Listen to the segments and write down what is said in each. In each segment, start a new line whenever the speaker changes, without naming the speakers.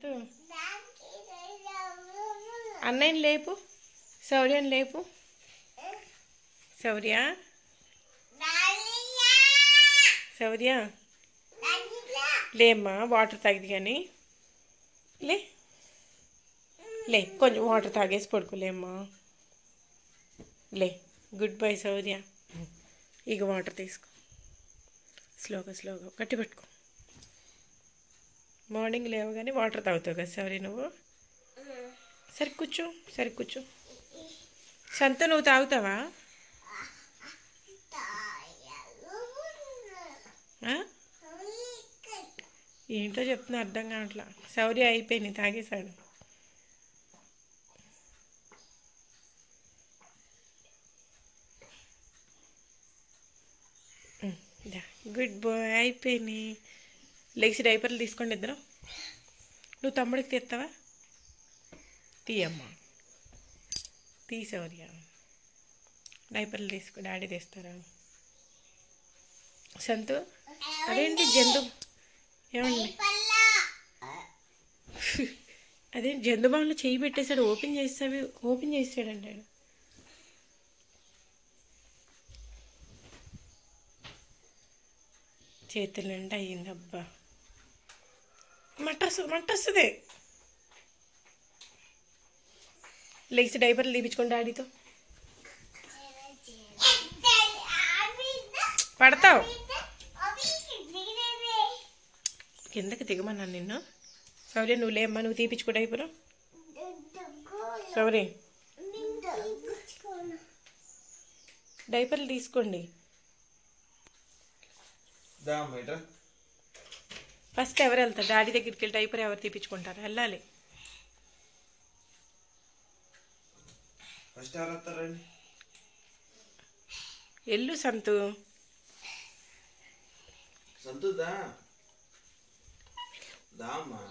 సంతు అన్నయ్యని లేపు శౌర్యని లేపు శౌర్య శౌర్య లేమ్మా వాటర్ తాగిది కానీ లే లే కొంచెం వాటర్ తాగేసి పడుకోలేమ్మా లే గుడ్ బై శౌర్య ఇక వాటర్ తీసుకో స్లోగా స్లోగా గట్టి పట్టుకో మార్నింగ్ లేవగానే వాటర్ తాగుతావు కదా శౌర్య నువ్వు సరి కూర్చో సరి కూర్చో సంత నువ్వు తాగుతావా ఆ? ఏంటో చెప్తున్నా అర్థం కావట్లా శౌర్య అయిపోయింది తాగేశాడు గుడ్ బాయ్ అయిపోయినాయి లెగ్స్ డైపర్లు తీసుకోండి ఇద్దరు నువ్వు తమ్ముడికి తీస్తావా తీయమ్మా తీ శౌర్య డైపర్లు తీసుకో డాడీ తీస్తారా సంతు అదేంటి జంతు ఏమండి అదే జంతుబాబులో చేయి పెట్టేశాడు ఓపెన్ చేస్తావి ఓపెన్ చేసాడు అంటాడు చేతుల నిండా అయ్యింది అబ్బా మంట వస్తుంది మంట వస్తుంది లెగ్స్ డైపర్లు తీపించుకోండి డాడీతో పడతావు కిందకి దిగమన్నాను నిన్ను సౌర్య నువ్వు లేమ్మా నువ్వు తీపించుకో డైపరు సౌరి డైపర్లు తీసుకోండి
దా బయట
ఫస్ట్ ఎవరు వెళ్తారు డాడీ దగ్గరికి వెళ్ళి డైపర్ ఎవరు తీపించుకుంటారు వెళ్ళాలి
ఫస్ట్ ఎవరు వస్తారండి
ఎల్లు సంతు
సంతు దా దా అమ్మా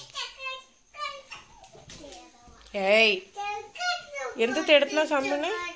ఏయ్ ఎందుకు తిడుతున్నావు సంతుని